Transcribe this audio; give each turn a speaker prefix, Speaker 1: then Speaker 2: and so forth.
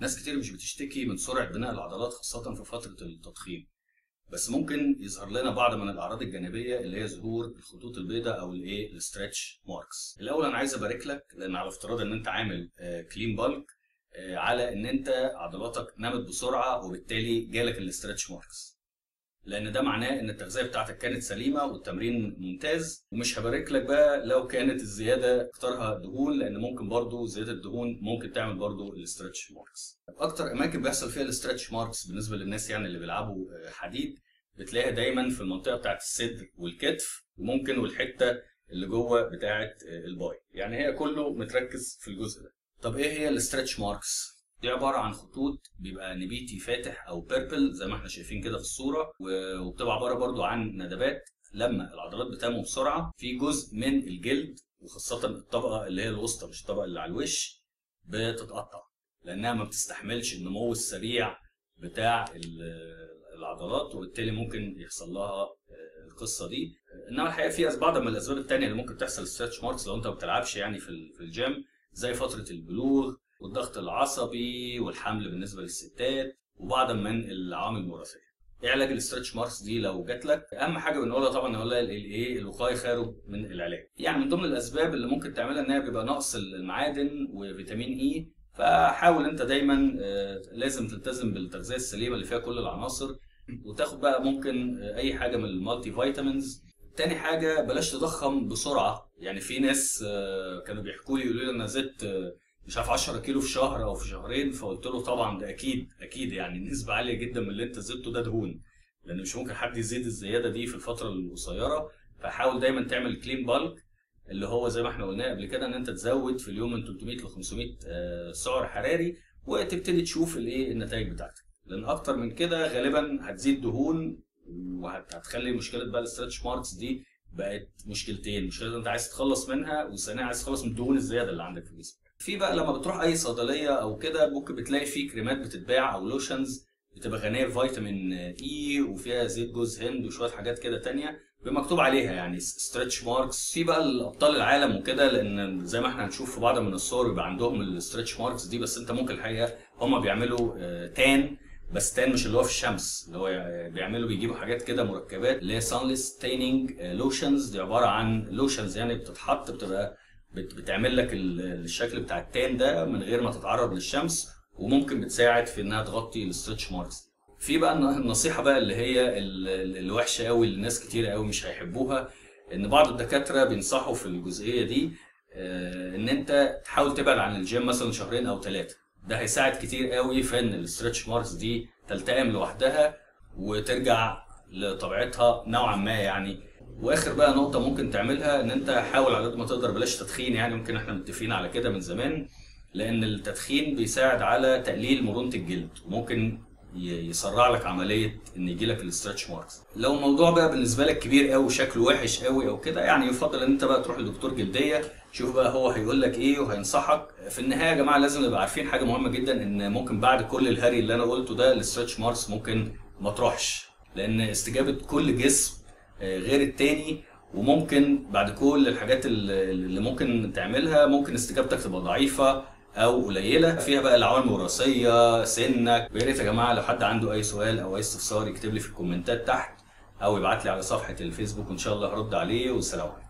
Speaker 1: ناس كتير مش بتشتكي من سرعه بناء العضلات خاصه في فتره التضخيم بس ممكن يظهر لنا بعض من الاعراض الجانبيه اللي هي ظهور الخطوط البيضاء او الايه الستريتش ماركس الاول انا عايز ابارك لك لان على افتراض ان انت عامل كلين بالك على ان انت عضلاتك نمت بسرعه وبالتالي جالك الاسترتش ماركس لان ده معناه ان التغذيه بتاعتك كانت سليمه والتمرين ممتاز ومش هبارك لك بقى لو كانت الزياده اكترها دهون لان ممكن برضو زياده الدهون ممكن تعمل برضو الاسترتش ماركس اكتر اماكن بيحصل فيها الاسترتش ماركس بالنسبه للناس يعني اللي بيلعبوا حديد بتلاقيها دايما في المنطقه بتاعت الصدر والكتف وممكن والحته اللي جوه بتاعت الباي يعني هي كله متركز في الجزء ده طب ايه هي الاسترتش ماركس دي عباره عن خطوط بيبقى نبيتي فاتح او بيربل زي ما احنا شايفين كده في الصوره وبتبقى عباره برضو عن ندبات لما العضلات بتنمو بسرعه في جزء من الجلد وخاصه الطبقه اللي هي الوسطى مش الطبقه اللي على الوش بتتقطع لانها ما بتستحملش النمو السريع بتاع العضلات وبالتالي ممكن يحصل لها القصه دي انما الحقيقه في بعض من الاسباب الثانيه اللي ممكن تحصل ستريتش ماركس لو انت ما بتلعبش يعني في الجيم زي فتره البلوغ والضغط العصبي والحمل بالنسبه للستات وبعض من العوامل الوراثيه. ايه علاج الاسترتش ماركس دي لو جات لك؟ اهم حاجه بنقولها طبعا نقولها الايه الوقايه خير من العلاج. يعني من ضمن الاسباب اللي ممكن تعملها ان هي بيبقى نقص المعادن وفيتامين اي فحاول انت دايما لازم تلتزم بالتغذيه السليمه اللي فيها كل العناصر وتاخد بقى ممكن اي حاجه من المالتي فيتامينز تاني حاجه بلاش تضخم بسرعه يعني في ناس كانوا بيحكوا لي يقولوا لي انا زدت مش عارف 10 كيلو في شهر او في شهرين فقلت له طبعا ده اكيد اكيد يعني نسبه عاليه جدا من اللي انت زدته ده دهون لان مش ممكن حد يزيد الزياده دي في الفتره القصيره فحاول دايما تعمل كلين بالك اللي هو زي ما احنا قلنا قبل كده ان انت تزود في اليوم من 300 ل 500 سعر حراري وتبتدي تشوف الايه النتائج بتاعتك لان اكتر من كده غالبا هتزيد دهون وهتخلي مشكله بقى الاسترتش ماركس دي بقت مشكلتين مشكله انت عايز تتخلص منها والثانيه عايز تتخلص من الدهون الزياده اللي عندك في جسمك في بقى لما بتروح اي صيدليه او كده ممكن بتلاقي في كريمات بتتباع او لوشنز بتبقى غنيه بفيتامين اي وفيها زيت جوز هند وشويه حاجات كده تانية مكتوب عليها يعني ستريتش ماركس في بقى الابطال العالم وكده لان زي ما احنا هنشوف في بعض من الصور بيبقى عندهم الستريتش ماركس دي بس انت ممكن الحقيقه هم بيعملوا تان بس تان مش اللي هو في الشمس اللي هو بيعملوا بيجيبوا حاجات كده مركبات اللي هي سانلس تيننج لوشنز دي عباره عن لوشنز يعني بتتحط بتبقى بتعمل لك الشكل بتاع التان ده من غير ما تتعرض للشمس وممكن بتساعد في انها تغطي الستريتش ماركس في بقى النصيحه بقى اللي هي الوحشه قوي اللي ناس كتير قوي مش هيحبوها ان بعض الدكاتره بينصحوا في الجزئيه دي ان انت تحاول تبعد عن الجيم مثلا شهرين او ثلاثه ده هيساعد كتير قوي في ان الستريتش ماركس دي تلتئم لوحدها وترجع لطبيعتها نوعا ما يعني واخر بقى نقطه ممكن تعملها ان انت حاول على قد ما تقدر بلاش تدخين يعني ممكن احنا متفقين على كده من زمان لان التدخين بيساعد على تقليل مرونه الجلد وممكن يسرع لك عمليه ان يجي لك الاسترتش ماركس لو الموضوع بقى بالنسبه لك كبير قوي وشكله وحش قوي او كده يعني يفضل ان انت بقى تروح لدكتور جلديه شوف بقى هو هيقول لك ايه وهينصحك في النهايه يا جماعه لازم نبقى عارفين حاجه مهمه جدا ان ممكن بعد كل الهري اللي انا قلته ده الاسترتش ماركس ممكن ما تروحش لان استجابه كل جسم غير التاني وممكن بعد كل الحاجات اللي ممكن تعملها ممكن استجابتك تبقى ضعيفه او قليله فيها بقى العوامل الوراثيه سنك ويا ريت يا جماعه لو حد عنده اي سؤال او اي استفسار يكتب لي في الكومنتات تحت او يبعت لي على صفحه الفيسبوك وان شاء الله هرد عليه والسلام عليكم